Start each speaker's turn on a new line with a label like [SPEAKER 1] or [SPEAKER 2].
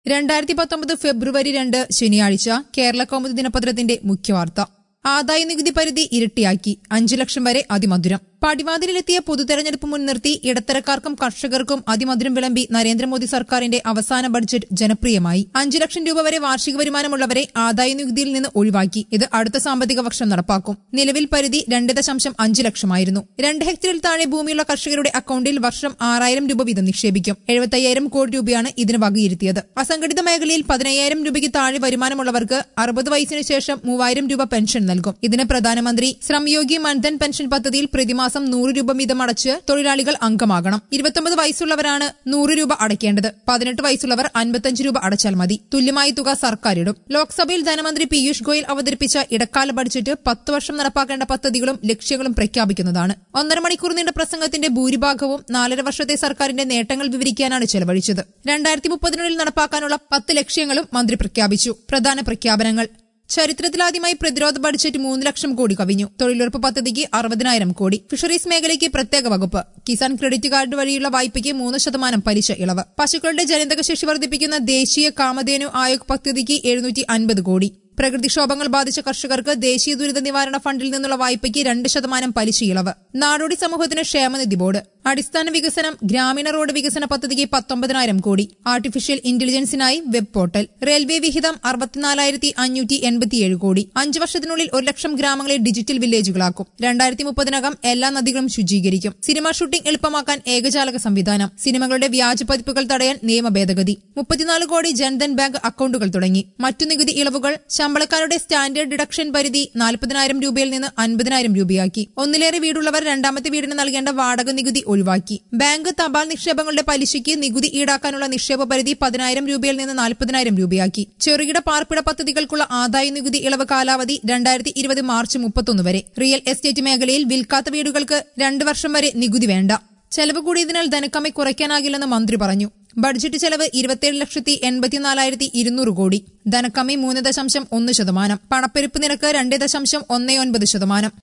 [SPEAKER 1] രണ്ടായിരത്തി പത്തൊമ്പത് ഫെബ്രുവരി രണ്ട് ശനിയാഴ്ച കേരള കൗമുദി ദിനപത്രത്തിന്റെ മുഖ്യവാർത്ത ആദായ നികുതി പരിധി ഇരട്ടിയാക്കി അഞ്ചു ലക്ഷം വരെ അതിമധുരം പടിവാതിലിലെത്തിയ പൊതുതെരഞ്ഞെടുപ്പ് മുൻനിർത്തി ഇടത്തരക്കാർക്കും കർഷകർക്കും അതിമധുരം വിളമ്പി നരേന്ദ്രമോദി സർക്കാരിന്റെ അവസാന ബഡ്ജറ്റ് ജനപ്രിയമായി അഞ്ചു ലക്ഷം രൂപ വരെ വാർഷിക വരുമാനമുള്ളവരെ ആദായ നികുതിയിൽ നിന്ന് ഒഴിവാക്കി ഇത് അടുത്ത സാമ്പത്തിക വർഷം നടപ്പാക്കും നിലവിൽ പരിധി രണ്ട് ദശാംശം അഞ്ച് ലക്ഷമായിരുന്നു രണ്ട് ഹെക്ടറിൽ താഴെ ഭൂമിയുള്ള കർഷകരുടെ അക്കൌണ്ടിൽ വർഷം ആറായിരം രൂപ വീതം നിക്ഷേപിക്കും എഴുപത്തയ്യായിരം കോടി രൂപയാണ് ഇതിന് വകയിരുത്തിയത് അസംഘടിത മേഖലയിൽ പതിനയ്യായിരം രൂപയ്ക്ക് താഴെ വരുമാനമുള്ളവർക്ക് അറുപത് വയസ്സിന് ശേഷം മൂവായിരം രൂപ പെൻഷൻ നൽകും ഇതിന് പ്രധാനമന്ത്രി ശ്രംയോഗി മൻധൻ പെൻഷൻ പദ്ധതിയിൽ പ്രതിമാസം നൂറ് രൂപ വീതം അടച്ച് തൊഴിലാളികൾ അംഗമാകണം ഇരുപത്തൊമ്പത് വയസ്സുള്ളവരാണ് നൂറ് രൂപ അടയ്ക്കേണ്ടത് പതിനെട്ട് വയസ്സുള്ളവർ അൻപത്തഞ്ച് രൂപ അടച്ചാൽ മതി തുല്യമായ തുക സർക്കാർ ഇടും ലോക്സഭയിൽ ധനമന്ത്രി പീയൂഷ് ഗോയൽ അവതരിപ്പിച്ച ഇടക്കാല ബഡ്ജറ്റ് പത്ത് വർഷം നടപ്പാക്കേണ്ട പദ്ധതികളും ലക്ഷ്യങ്ങളും പ്രഖ്യാപിക്കുന്നതാണ് ഒന്നര മണിക്കൂർ നീണ്ട പ്രസംഗത്തിന്റെ ഭൂരിഭാഗവും നാലര വർഷത്തെ സർക്കാരിന്റെ നേട്ടങ്ങൾ വിവരിക്കാനാണ് ചെലവഴിച്ചത് രണ്ടായിരത്തി മുപ്പതിനുള്ളിൽ നടപ്പാക്കാനുള്ള പത്ത് ലക്ഷ്യങ്ങളും മന്ത്രി പ്രഖ്യാപിച്ചു പ്രധാന പ്രഖ്യാപനങ്ങൾ ചരിത്രത്തിലാദ്യമായി പ്രതിരോധ ബഡ്ജറ്റ് മൂന്ന് ലക്ഷം കോടി കവിഞ്ഞു തൊഴിലുറപ്പ് പദ്ധതിക്ക് അറുപതിനായിരം കോടി ഫിഷറീസ് മേഖലയ്ക്ക് പ്രത്യേക വകുപ്പ് കിസാൻ ക്രെഡിറ്റ് കാർഡ് വഴിയുള്ള വായ്പയ്ക്ക് മൂന്ന് ശതമാനം പലിശ ഇളവ് പശുക്കളുടെ ജനിതക ശേഷി വർദ്ധിപ്പിക്കുന്ന ദേശീയ കാമധേനു ആയോഗ് പദ്ധതിക്ക് എഴുന്നൂറ്റി അൻപത് കോടി പ്രകൃതിക്ഷോഭങ്ങൾ ബാധിച്ച കർഷകർക്ക് ദേശീയ ദുരിത നിവാരണ ഫണ്ടിൽ നിന്നുള്ള വായ്പയ്ക്ക് രണ്ട് ശതമാനം പലിശ ഇളവ് നാടോടി സമൂഹത്തിന് ക്ഷേമനിധി ബോർഡ് അടിസ്ഥാന വികസനം ഗ്രാമീണ റോഡ് വികസന പദ്ധതിക്ക് പത്തൊമ്പതിനായിരം കോടി ആർട്ടിഫിഷ്യൽ ഇന്റലിജൻസിനായി വെബ് പോർട്ടൽ റെയിൽവേ വിഹിതം അറുപത്തിനാലായിരത്തി അഞ്ഞൂറ്റി എൺപത്തിയേഴ് കോടി അഞ്ചു വർഷത്തിനുള്ളിൽ ഒരു ലക്ഷം ഗ്രാമങ്ങളെ ഡിജിറ്റൽ വില്ലേജുകളാക്കും രണ്ടായിരത്തി മുപ്പതിനകം എല്ലാ നദികളും ശുചീകരിക്കും സിനിമ ഷൂട്ടിംഗ് എളുപ്പമാക്കാൻ ഏകജാലക സംവിധാനം സിനിമകളുടെ വ്യാജ പതിപ്പുകൾ തടയാൻ നിയമ ഭേദഗതി മുപ്പത്തിനാല് കോടി ജൻധൻ ബാങ്ക് അക്കൌണ്ടുകൾ തുടങ്ങി മറ്റു നികുതി ഇളവുകൾ ശമ്പളക്കാരുടെ സ്റ്റാൻഡേർഡ് ഡിഡക്ഷൻ പരിധി നാൽപ്പതിനായിരം രൂപയിൽ നിന്ന് അൻപതിനായിരം രൂപയാക്കി ഒന്നിലേറെ വീടുള്ളവർ രണ്ടാമത്തെ വീടിന് നൽകേണ്ട വാടക നികുതി ഒഴിവാക്കി ബാങ്ക് തപാൽ നിക്ഷേപങ്ങളുടെ പലിശയ്ക്ക് നികുതി ഈടാക്കാനുള്ള നിക്ഷേപ പരിധി പതിനായിരം രൂപയിൽ നിന്ന് നാൽപ്പതിനായിരം രൂപയാക്കി ചെറുകിട പാർപ്പിട പദ്ധതികൾക്കുള്ള ആദായ നികുതി ഇളവ് കാലാവധി രണ്ടായിരത്തി ഇരുപത് മാർച്ച് മുപ്പത്തൊന്ന് വരെ റിയൽ എസ്റ്റേറ്റ് മേഖലയിൽ വിൽക്കാത്ത വീടുകൾക്ക് രണ്ട് വർഷം വരെ നികുതി വേണ്ട ചെലവ് കൂടിയതിനാൽ ധനക്കമ്മി കുറയ്ക്കാനാകില്ലെന്ന് മന്ത്രി പറഞ്ഞു ബഡ്ജറ്റ് ചെലവ് ഇരുപത്തിയേഴ് ലക്ഷത്തി എൺപത്തിനാലായിരത്തി ഇരുന്നൂറ് കോടി ധനക്കമ്മി മൂന്ന് ദശാംശം ഒന്ന് ശതമാനം പണപ്പെരുപ്പ് നിരക്ക് രണ്ട് ദശാംശം ഒന്ന് ഒൻപത് ശതമാനം